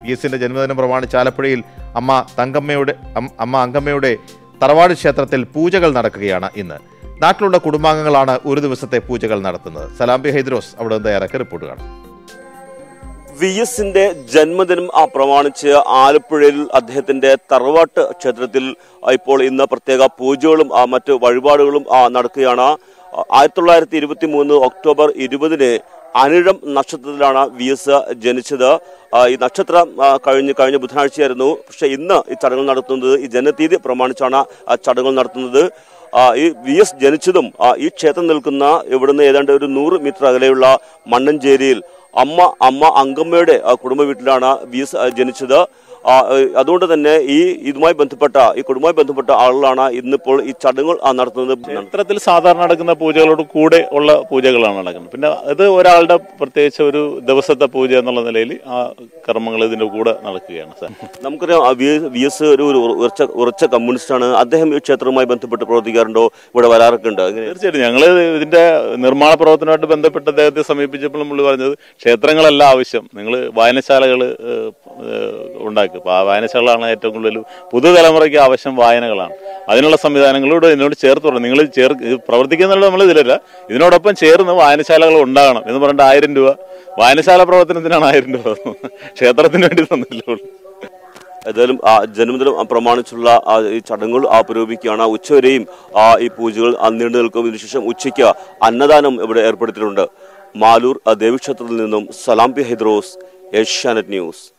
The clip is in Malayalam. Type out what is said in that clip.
വി എസിന്റെ ജന്മദിനം പ്രമാണിച്ച് ആലപ്പുഴയിൽ അമ്മ തങ്കമ്മയുടെ അം- അമ്മ അങ്കമ്മയുടെ തറവാട് ക്ഷേത്രത്തിൽ പൂജകൾ നടക്കുകയാണ് ഇന്ന് നാട്ടിലുള്ള കുടുംബാംഗങ്ങളാണ് ഒരു ദിവസത്തെ പൂജകൾ നടത്തുന്നത് സലാംബി ഹൈദ്രോസ് അവിടെ നിന്ന് തയ്യാറാക്കിയ റിപ്പോർട്ട് കാണാം വി എസിന്റെ ജന്മദിനം ആ പ്രമാണിച്ച് ആലപ്പുഴയിൽ അദ്ദേഹത്തിന്റെ തറവാട്ട് ക്ഷേത്രത്തിൽ ആ, ഇപ്പോൾ ഇന്ന് പ്രത്യേക പൂജകളും ആ, മറ്റ് വഴിപാടുകളും ആ, നടക്കുകയാണ് ആ, ആയിരത്തി തൊള്ളായിരത്തി ഇരുപത്തി മൂന്ന് ഒക്ടോബർ ഇരുപതിന് അനിഴം നക്ഷത്രത്തിലാണ് വി എസ് ജനിച്ചത് ആ, ഈ നക്ഷത്രം ആ, കഴിഞ്ഞ് കഴിഞ്ഞ ബുധനാഴ്ചയായിരുന്നു പക്ഷെ ഇന്ന് ഈ ചടങ്ങുകൾ നടത്തുന്നത് ഈ ജനതീയതി പ്രമാണിച്ചാണ് ആ ചടങ്ങുകൾ നടത്തുന്നത് ആ, ഈ വി എസ് ജനിച്ചതും ആ, ഈ ക്ഷേത്രം നിൽക്കുന്ന ഇവിടുന്ന് ഏതാണ്ട് ഒരു നൂറ് മീറ്റർ അകലെയുള്ള മണ്ണഞ്ചേരിയിൽ അമ്മ അമ്മ അങ്കമ്മയുടെ ആ, കുടുംബ വീട്ടിലാണ് വി എസ് ആ, ജനിച്ചത് ആ, ഏഹ്, അതുകൊണ്ട് തന്നെ ഈ ഇതുമായി ബന്ധപ്പെട്ട ഈ കുടുംബവുമായി ബന്ധപ്പെട്ട ആളുകളാണ് ഇന്നിപ്പോൾ ഈ ചടങ്ങുകൾ ആ, നടത്തുന്നത് ക്ഷേത്രത്തിൽ സാധാരണ നടക്കുന്ന പൂജകളോട് കൂടെ ഉള്ള പൂജകളാണ് നടക്കുന്നത് പിന്നെ അത് ഒരാളുടെ പ്രത്യേകിച്ച് ഒരു ദിവസത്തെ പൂജ എന്നുള്ള നിലയിൽ ആ കർമ്മങ്ങൾ ഇതിന്റെ കൂടെ നടക്കുകയാണ് സാർ നമുക്കറിയാം ആ, വി വി എസ് ഒരു ഒരു ഉറച്ച ഉറച്ച കമ്മ്യൂണിസ്റ്റാണ് അദ്ദേഹം ഈ ക്ഷേത്രവുമായി ബന്ധപ്പെട്ട് പ്രവർത്തിക്കാറുണ്ടോ ഇവിടെ വരാറൊക്കെ ഉണ്ട് അങ്ങനെ തീർച്ചയായിട്ടും ഞങ്ങൾ ഇതിന്റെ നിർമ്മാണ പ്രവർത്തനമായിട്ട് ബന്ധപ്പെട്ട് അദ്ദേഹത്തെ സമീപിച്ചപ്പോൾ നമ്മൾ പറഞ്ഞത് ക്ഷേത്രങ്ങളല്ല ആവശ്യം നിങ്ങൾ വായനശാലകൾ ഉണ്ടാക്കുക അപ്പോൾ ആ വായനശാലകളാണ് ഏറ്റവും കൂടുതൽ പുതുതലമുറയ്ക്ക് ആവശ്യം വായനകളാണ് അതിനുള്ള സംവിധാനങ്ങളോട് ഇതിനോട് ചേർത്ത് പറഞ്ഞു നിങ്ങൾ ചേർ ഇത് പ്രവർത്തിക്കുന്നുള്ള നമ്മൾ ഇതിലല്ല ഇതിനോടൊപ്പം ചേർന്ന് വായനശാലകൾ ഉണ്ടാകണം എന്ന് പറഞ്ഞിട്ട് ആയിരം രൂപ വായനശാല പ്രവർത്തനത്തിനാണ് ആയിരം രൂപ ക്ഷേത്രത്തിന് വേണ്ടി തന്നില്ല ഉള്ളൂ ഏതായാലും ആ ജന്മദിനം ആ പ്രമാണിച്ചുള്ള ആ ഈ ചടങ്ങുകൾ ആ പുരോഗമിക്കുകയാണ് ഉച്ചവരെയും ആ ഈ പൂജകൾ ആ നീണ്ടു നിൽക്കും ഇതിനുശേഷം ഉച്ചയ്ക്ക് അന്നദാനം ഇവിടെ ഏർപ്പെടുത്തിയിട്ടുണ്ട് മാലൂർ ആ ദേവീക്ഷേത്രത്തിൽ നിന്നും സലാംപി ഹൈദ്രോസ് ഏഷ്യാനെറ്റ് ന്യൂസ്